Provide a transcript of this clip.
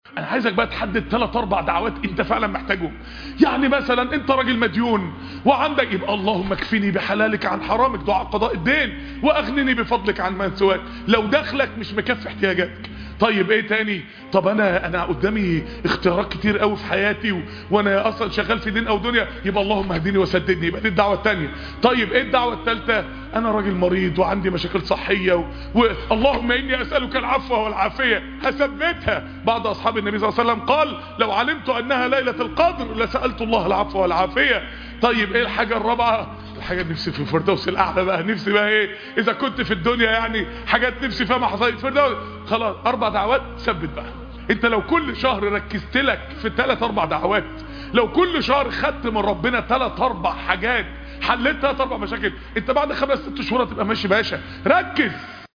انا عايزك بقى تحدد ثلاث اربع دعوات انت فعلا محتاجهم يعني مثلا انت راجل مديون وعندك يبقى اللهم اكفني بحلالك عن حرامك دعاء قضاء الدين واغنني بفضلك عن من سواك لو دخلك مش مكفي احتياجاتك طيب ايه تاني طب انا انا قدامي اختيارات كتير قوي في حياتي و... وانا اصلا شغال في دين او دنيا يبقى اللهم اهدني وسددني يبقى دي الدعوه الثانيه طيب ايه الدعوه الثالثه انا راجل مريض وعندي مشاكل صحيه و... واللهم اني اسالك العفو والعافيه هثبتها بعض اصحاب النبي صلى الله عليه وسلم قال لو علمت انها ليله القدر لسالت الله العفو والعافيه طيب ايه الحاجه الرابعه الحاجات نفسي في الفردوس الاعلى بقى نفسي بقى ايه اذا كنت في الدنيا يعني حاجات نفسي فيها ما حصلت فردوس خلاص اربع دعوات ثبت بقى انت لو كل شهر ركزت لك في ثلاث اربع دعوات لو كل شهر خدت من ربنا ثلاث اربع حاجات حليت ثلاث اربع مشاكل انت بعد خمس ست شهور هتبقى ماشي باشا ركز